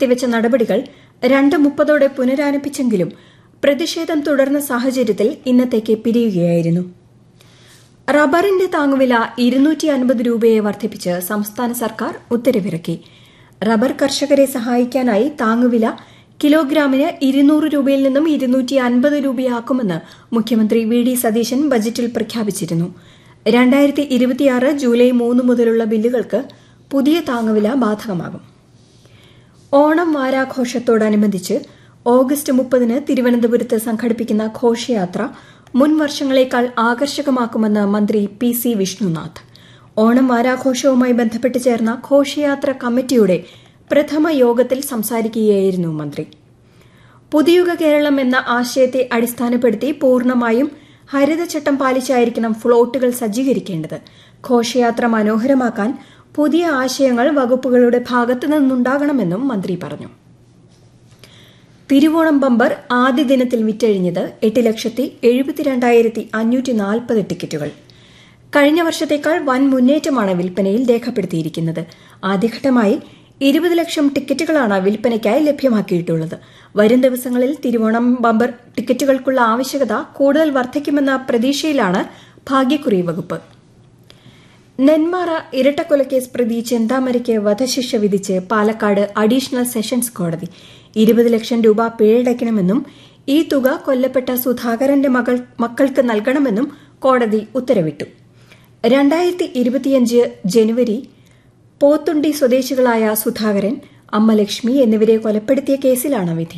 നിർത്തിവച്ച നടപടികൾ രണ്ട് മുപ്പതോടെ പുനരാരംഭിച്ചെങ്കിലും പ്രതിഷേധം തുടർന്ന സാഹചര്യത്തിൽ ഇന്നത്തേക്ക് പിരിയുകയായിരുന്നു റബ്ബറിന്റെ താങ്ങുവില ഇരുന്നൂറ്റി അൻപത് രൂപയെ വർദ്ധിപ്പിച്ച് സംസ്ഥാന സർക്കാർ ഉത്തരവിറക്കി റബ്ബർ കർഷകരെ സഹായിക്കാനായി താങ്ങുവില കിലോഗ്രാമിന് ഇരുന്നൂറ് രൂപയിൽ നിന്നും ഇരുന്നൂറ്റി അൻപത് രൂപയാക്കുമെന്ന് മുഖ്യമന്ത്രി വി ഡി സതീശൻ ബജറ്റിൽ പ്രഖ്യാപിച്ചിരുന്നു രണ്ടായിരത്തി ഇരുപത്തിയാറ് ജൂലൈ മൂന്ന് മുതലുള്ള ബില്ലുകൾക്ക് പുതിയ താങ്ങുവില ബാധകമാകും ഓണം വാരാഘോഷത്തോടനുബന്ധിച്ച് ഓഗസ്റ്റ് മുപ്പതിന് തിരുവനന്തപുരത്ത് സംഘടിപ്പിക്കുന്ന ഘോഷയാത്ര മുൻ വർഷങ്ങളേക്കാൾ ആകർഷകമാക്കുമെന്ന് മന്ത്രി പി സി വിഷ്ണുനാഥ് ഓണം വാരാഘോഷവുമായി ബന്ധപ്പെട്ട് ചേർന്ന ഘോഷയാത്ര കമ്മിറ്റിയുടെ പ്രഥമ യോഗത്തിൽ സംസാരിക്കുകയായിരുന്നു മന്ത്രി പുതിയുഗ കേരളം എന്ന ആശയത്തെ അടിസ്ഥാനപ്പെടുത്തി പൂർണ്ണമായും ഹരിതചട്ടം പാലിച്ചായിരിക്കണം ഫ്ളോട്ടുകൾ സജ്ജീകരിക്കേണ്ടത് ഘോഷയാത്ര മനോഹരമാക്കാൻ പുതിയ ആശയങ്ങൾ വകുപ്പുകളുടെ ഭാഗത്തു നിന്നുണ്ടാകണമെന്നും മന്ത്രി പറഞ്ഞു തിരുവോണം ബമ്പർ ആദ്യ ദിനത്തിൽ വിറ്റഴിഞ്ഞത് എട്ട് ലക്ഷത്തി എഴുപത്തിരണ്ടായിരത്തി അഞ്ഞൂറ്റി നാൽപ്പത് ടിക്കറ്റുകൾ കഴിഞ്ഞ വർഷത്തേക്കാൾ വൻ മുന്നേറ്റമാണ് വിൽപ്പനയിൽ രേഖപ്പെടുത്തിയിരിക്കുന്നത് ആദ്യഘട്ടമായി ഇരുപത് ലക്ഷം ടിക്കറ്റുകളാണ് വിൽപ്പനയ്ക്കായി ലഭ്യമാക്കിയിട്ടുള്ളത് വരും ദിവസങ്ങളിൽ തിരുവോണം ബമ്പർ ടിക്കറ്റുകൾക്കുള്ള ആവശ്യകത കൂടുതൽ വർദ്ധിക്കുമെന്ന പ്രതീക്ഷയിലാണ് ഭാഗ്യക്കുറി വകുപ്പ് നെന്മാറ ഇരട്ടക്കൊലക്കേസ് പ്രതി ചെന്താമരയ്ക്ക് വധശിക്ഷ വിധിച്ച് പാലക്കാട് അഡീഷണൽ സെഷൻസ് കോടതി ഇരുപത് ലക്ഷം രൂപ പിഴയടയ്ക്കണമെന്നും ഈ തുക കൊല്ലപ്പെട്ട സുധാകരന്റെ മകൾ മക്കൾക്ക് നൽകണമെന്നും കോടതി ഉത്തരവിട്ടു രണ്ടായിരത്തി ഇരുപത്തിയഞ്ച് ജനുവരി പോത്തുണ്ടി സ്വദേശികളായ സുധാകരൻ അമ്മ ലക്ഷ്മി എന്നിവരെ കൊലപ്പെടുത്തിയ കേസിലാണ് വിധി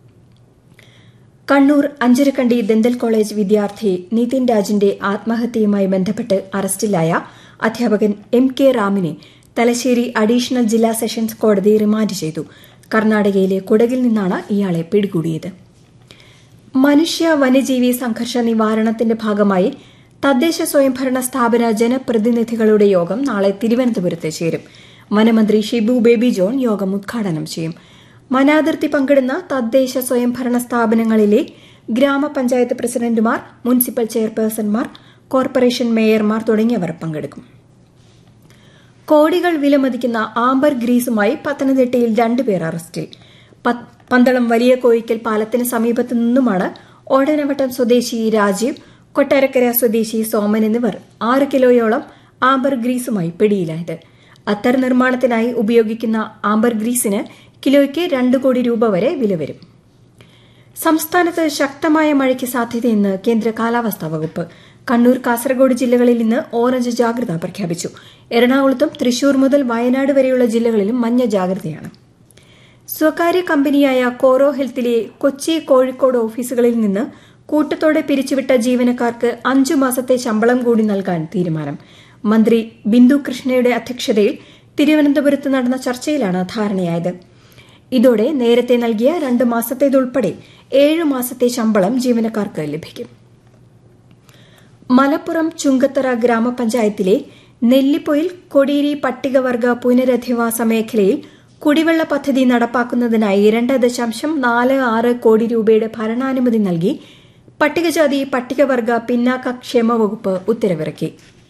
കണ്ണൂർ അഞ്ചരക്കണ്ടി ദന്തൽ കോളേജ് വിദ്യാർത്ഥി നിതിൻ രാജിന്റെ ആത്മഹത്യയുമായി ബന്ധപ്പെട്ട് അറസ്റ്റിലായ അധ്യാപകൻ എം കെ റാമിനെ തലശ്ശേരി അഡീഷണൽ ജില്ലാ സെഷൻസ് കോടതി റിമാൻഡ് ചെയ്തു കർണാടകയിലെ കുടകിൽ നിന്നാണ് ഇയാളെ പിടികൂടിയത് മനുഷ്യ വന്യജീവി സംഘർഷ നിവാരണത്തിന്റെ ഭാഗമായി തദ്ദേശ സ്വയംഭരണ സ്ഥാപന ജനപ്രതിനിധികളുടെ യോഗം നാളെ തിരുവനന്തപുരത്ത് ചേരും വനമന്ത്രി ഷിബു ബേബി ജോൺ യോഗം ഉദ്ഘാടനം ചെയ്യും വനാതിർത്തി പങ്കിടുന്ന തദ്ദേശ സ്വയംഭരണ സ്ഥാപനങ്ങളിലെ ഗ്രാമപഞ്ചായത്ത് പ്രസിഡന്റുമാർ മുനിസിപ്പൽ ചെയർപേഴ്സൺമാർ കോർപ്പറേഷൻ മേയർമാർ തുടങ്ങിയവർ പങ്കെടുക്കും കോടികൾ വിലമതിക്കുന്ന ആംബർ ഗ്രീസുമായി പത്തനംതിട്ടയിൽ രണ്ടുപേർ അറസ്റ്റിൽ പന്തളം വലിയ കോയിക്കൽ പാലത്തിന് സമീപത്തു നിന്നുമാണ് ഓടനവട്ടം സ്വദേശി രാജീവ് കൊട്ടാരക്കര സ്വദേശി സോമൻ എന്നിവർ ആറ് കിലോയോളം ആംബർ ഗ്രീസുമായി പിടിയിലായത് അത്തർ നിർമ്മാണത്തിനായി ഉപയോഗിക്കുന്ന ആംബർ ഗ്രീസിന് കിലോയ്ക്ക് രണ്ട് കോടി രൂപ വരെ വില വരും സംസ്ഥാനത്ത് ശക്തമായ മഴയ്ക്ക് സാധ്യതയെന്ന് കേന്ദ്ര കാലാവസ്ഥാ വകുപ്പ് കണ്ണൂർ കാസർഗോഡ് ജില്ലകളിൽ ഇന്ന് ഓറഞ്ച് ജാഗ്രത പ്രഖ്യാപിച്ചു എറണാകുളത്തും തൃശൂർ മുതൽ വയനാട് വരെയുള്ള ജില്ലകളിലും മഞ്ഞ ജാഗ്രതയാണ് സ്വകാര്യ കമ്പനിയായ കോറോ ഹെൽത്തിലെ കൊച്ചി കോഴിക്കോട് ഓഫീസുകളിൽ നിന്ന് കൂട്ടത്തോടെ പിരിച്ചുവിട്ട ജീവനക്കാർക്ക് അഞ്ചു മാസത്തെ ശമ്പളം കൂടി നൽകാൻ തീരുമാനം മന്ത്രി ബിന്ദു കൃഷ്ണയുടെ അധ്യക്ഷതയിൽ തിരുവനന്തപുരത്ത് നടന്ന ചർച്ചയിലാണ് ധാരണയായത് ഇതോടെ നേരത്തെ നൽകിയ രണ്ട് മാസത്തേതുൾപ്പെടെ ഏഴു മാസത്തെ ശമ്പളം ജീവനക്കാർക്ക് ലഭിക്കും മലപ്പുറം ചുങ്കത്തറ ഗ്രാമപഞ്ചായത്തിലെ നെല്ലിപ്പൊയിൽ കൊടിയേരി പട്ടികവർഗ പുനരധിവാസ മേഖലയിൽ കുടിവെള്ള പദ്ധതി നടപ്പാക്കുന്നതിനായി രണ്ട് ദശാംശം നാല് ആറ് കോടി രൂപയുടെ ഭരണാനുമതി നൽകി പട്ടികജാതി പട്ടികവർഗ പിന്നാക്ക ക്ഷേമ വകുപ്പ് ഉത്തരവിറക്കി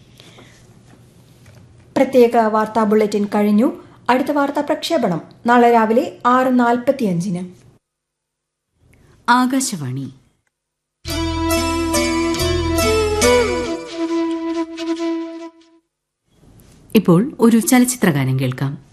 പ്രത്യേക വാർത്താ ബുള്ളറ്റിൻ കഴിഞ്ഞു അടുത്ത വാർത്താ പ്രക്ഷേപണം നാളെ രാവിലെ ആറ് നാൽപ്പത്തിയഞ്ചിന് ആകാശവാണി ഇപ്പോൾ ഒരു ചലച്ചിത്രഗാനം കേൾക്കാം